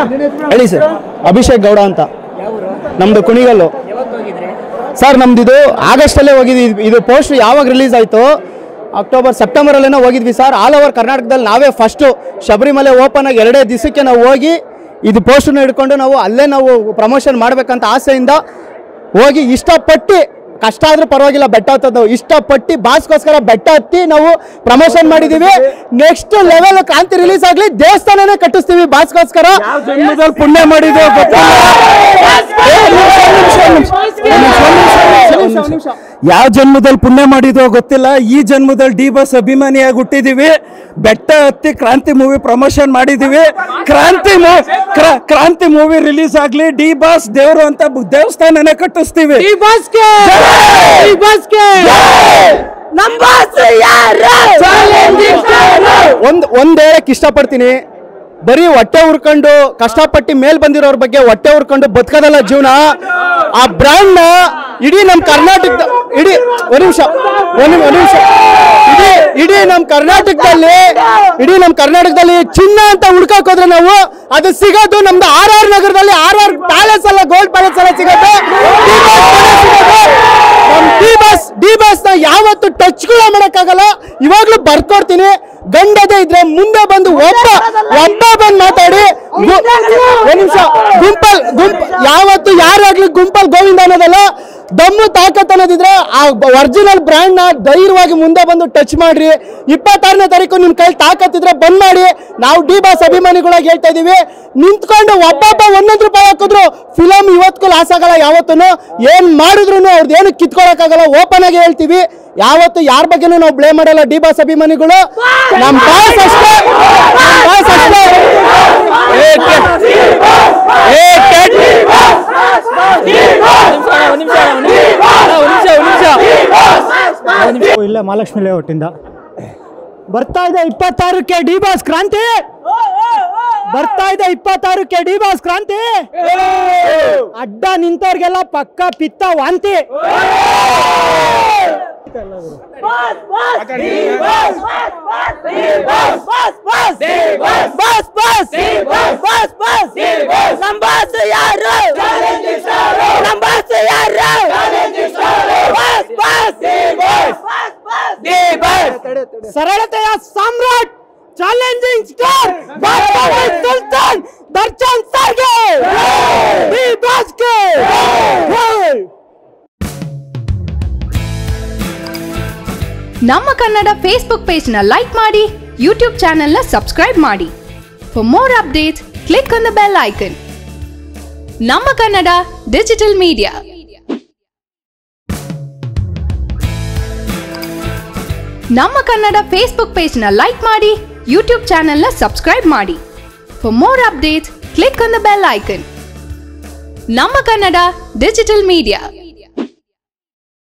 ಹೇಳಿ ಸರ್ ಅಭಿಷೇಕ್ ಗೌಡ ಅಂತ ನಮ್ದು ಕುಣಿಗಲ್ಲು ಸರ್ ನಮ್ದು ಇದು ಆಗಸ್ಟಲ್ಲೇ ಹೋಗಿದ್ವಿ ಇದು- ಇದು ಪೋಸ್ಟ್ ಯಾವಾಗ ರಿಲೀಸ್ ಆಯಿತು ಅಕ್ಟೋಬರ್ ಸೆಪ್ಟೆಂಬರಲ್ಲೇನೋ ಹೋಗಿದ್ವಿ ಸರ್ ಆಲ್ ಓವರ್ ಕರ್ನಾಟಕದಲ್ಲಿ ನಾವೇ ಫಸ್ಟು ಶಬರಿಮಲೆ ಓಪನ್ ಆಗಿ ಎರಡೇ ದಿವಸಕ್ಕೆ ನಾವು ಹೋಗಿ ಇದು ಪೋಸ್ಟನ್ನ ಹಿಡ್ಕೊಂಡು ನಾವು ಅಲ್ಲೇ ನಾವು ಪ್ರಮೋಷನ್ ಮಾಡಬೇಕಂತ ಆಸೆಯಿಂದ ಹೋಗಿ ಇಷ್ಟಪಟ್ಟು ಕಷ್ಟ ಆದ್ರೂ ಪರವಾಗಿಲ್ಲ ಬೆಟ್ಟ ಹತ್ತೋದು ಇಷ್ಟಪಟ್ಟು ಬಾಸ್ಗೋಸ್ಕರ ಬೆಟ್ಟ ಹತ್ತಿ ನಾವು ಪ್ರಮೋಷನ್ ಮಾಡಿದೀವಿ ನೆಕ್ಸ್ಟ್ ಲೆವೆಲ್ ಕ್ರಾಂತಿ ರಿಲೀಸ್ ಆಗ್ಲಿ ದೇವಸ್ಥಾನನೇ ಕಟ್ಟಿಸ್ತೀವಿ ಬಾಸ್ಗೋಸ್ಕರ ಜನ್ಮದಲ್ಲಿ ಪುಣ್ಯ ಮಾಡಿದ್ದು ಯಾವ ಜನ್ಮದಲ್ಲಿ ಪುಣ್ಯ ಮಾಡಿದೋ ಗೊತ್ತಿಲ್ಲ ಈ ಜನ್ಮದಲ್ಲಿ ಡಿ ಬಸ್ ಅಭಿಮಾನಿಯಾಗಿ ಹುಟ್ಟಿದೀವಿ ಬೆಟ್ಟ ಹತ್ತಿ ಕ್ರಾಂತಿ ಮೂವಿ ಪ್ರಮೋಷನ್ ಮಾಡಿದೀವಿ ಕ್ರಾಂತಿ ಮೂ ಕ್ರಾ- ಕ್ರಾಂತಿ ಮೂವಿ ರಿಲೀಸ್ ಆಗ್ಲಿ ಡಿ ಬಾಸ್ ದೇವರು ಅಂತ ಬು- ದೇವಸ್ಥಾನನೇ ಕಟ್ಟಿಸ್ತೀವಿ ಒಂದ್ ಒಂದ್ ಹೇಳಕ್ ಇಷ್ಟಪಡ್ತೀನಿ ಬರೀ ಹೊಟ್ಟೆ ಉರ್ಕೊಂಡು ಕಷ್ಟಪಟ್ಟು ಮೇಲ್ ಬಂದಿರೋರ್ ಬಗ್ಗೆ ಹೊಟ್ಟೆ ಉರ್ಕೊಂಡು ಬದುಕೋದಲ್ಲ ಜೀವನ ಆ ಬ್ರ್ಯಾಂಡ್ ನ ಇಡೀ ನಮ್ ಕರ್ನಾಟಕದ ಇಡೀ ಒಂದ್ ನಿಮಿಷ ಒಂದ್ ನಿಮ್- ಒಂದ್ ನಿಮಿಷ ಇಡೀ ಇಡೀ ನಮ್ ಕರ್ನಾಟಕದಲ್ಲಿ ಇಡೀ ನಮ್ ಕರ್ನಾಟಕದಲ್ಲಿ ಚಿನ್ನ ಅಂತ ಹುಡ್ಕಕ್ ಹೋದ್ರೆ ನಾವು ಅದು ಸಿಗೋದು ನಮ್ದು ಆರ್ ಆರ್ ನಗರದಲ್ಲಿ ಆರ್ ಆರ್ ಪ್ಯಾಲೇಸ್ ಅಲ್ಲ ಗೋಲ್ಡ್ ಪ್ಯಾಲೇಸ್ ಅಲ್ಲ ಸಿಗೋದು ಡಿ ಬಸ್ ಡಿ ಬಸ್ ನ ಯಾವತ್ತು ಟಚ್ ಕೂಡ ಮಾಡಕ್ಕಾಗಲ್ಲ ಇವಾಗ್ಲೂ ಬರ್ಕೊಡ್ತೀನಿ ಗಂಡದೇ ಇದ್ರೆ ಮುಂದೆ ಬಂದು ಒಬ್ಬ ಒಬ್ಬ ಬಂದು ಮಾತಾಡಿ ಗು- ಒಂದ್ ನಿಮಿಷ ಗುಂಪಲ್ ಗುಂಪ್ ಯಾವತ್ತು ಯಾರಾಗ್ಲಿ ಗುಂಪಲ್ ಗೋವಿಂದ ಅನ್ನೋದಲ್ಲ ದಮ್ಮು ತಾಕತ್ ಅನ್ನೋದಿದ್ರೆ ಆ ಒರಿಜಿನಲ್ ಬ್ರ್ಯಾಂಡ್ ನ ಧೈರ್ಯವಾಗಿ ಮುಂದೆ ಬಂದು ಟಚ್ ಮಾಡ್ರಿ ಇಪ್ಪತ್ತಾರನೇ ತಾರೀಕು ನಿಮ್ ಕೈ ತಾಕತ್ತಿದ್ರೆ ಬಂದ್ ಮಾಡಿ ನಾವು ಡಿ ಬಾಸ್ ಅಭಿಮಾನಿಗಳಾಗಿ ಹೇಳ್ತಾ ಇದೀವಿ ನಿಂತ್ಕೊಂಡು ಒಬ್ಬೊಬ್ಬ ಒಂದೊಂದು ರೂಪಾಯಿ ಹಾಕಿದ್ರು ಫಿಲಮ್ ಇವತ್ತಿಗೂ ಲಾಸ್ ಆಗಲ್ಲ ಯಾವತ್ತೂ ಏನ್ ಮಾಡಿದ್ರು ಅವ್ರದ್ದು ಏನು ಕಿತ್ಕೊಳಕ್ಕಾಗಲ್ಲ ಓಪನ್ ಆಗಿ ಹೇಳ್ತೀವಿ ಯಾವತ್ತು ಯಾರ ಬಗ್ಗೆನೂ ನಾವು ಬ್ಲೇಮ್ ಮಾಡಲ್ಲ ಡಿ ಬಾಸ್ ಅಭಿಮಾನಿಗಳು ನಮ್ ಬಾಸ್ ಅಷ್ಟೇ ನಮ್ ಬಾಸ್ ಅಷ್ಟೇ ಏ, ಕೆ- ಏ, ಕೆಟ್- ಇಲ್ಲೇ ಮಹಾಲಕ್ಷ್ಮಿ ಲೇಔಟಿಂದ ಬರ್ತಾ ಇದೆ ಇಪ್ಪತ್ತಾರಕ್ಕೆ ಡಿ ಬಾಸ್ ಕ್ರಾಂತಿ ಬರ್ತಾ ಇದೆ ಇಪ್ಪತ್ತಾರಕ್ಕೆ ಡಿ ಬಾಸ್ ಕ್ರಾಂತಿ ಅಡ್ಡ ನಿಂತವ್ರಿಗೆಲ್ಲ ಪಕ್ಕ ಪಿತ್ತ ವಾಂತಿ ಸರಳತೆಯ ಸಾಮ್ರಾಟ್ ಚಾಲೆಂಜಿಂಗ್ ಸ್ಟಾರ್ ಸುಲ್ತಾನ್ ದರ್ಶನ್ ಸರ್ಗೆ ಡಿ ಬಾಸ್ಗೆ ನಮ್ಮ ಕನ್ನಡ ಫೇಸ್ಬುಕ್ ಪೇಜ್ನ ಲೈಕ್ ಮಾಡಿ ಯೂಟ್ಯೂಬ್ ಚಾನೆಲ್ನ ಸಬ್ಸ್ಕ್ರೈಬ್ ಮಾಡಿ for more updates click on the bell icon ನಮ್ಮ ಕನ್ನಡ ಡಿಜಿಟಲ್ ಮೀಡಿಯಾ ನಮ್ಮ ಕನ್ನಡ ಫೇಸ್ಬುಕ್ ಪೇಜ್ನ ಲೈಕ್ ಮಾಡಿ ಯೂಟ್ಯೂಬ್ ಚಾನೆಲ್ನ ಸಬ್ಸ್ಕ್ರೈಬ್ ಮಾಡಿ for more updates click on the bell icon ನಮ್ಮ ಕನ್ನಡ ಡಿಜಿಟಲ್ ಮೀಡಿಯಾ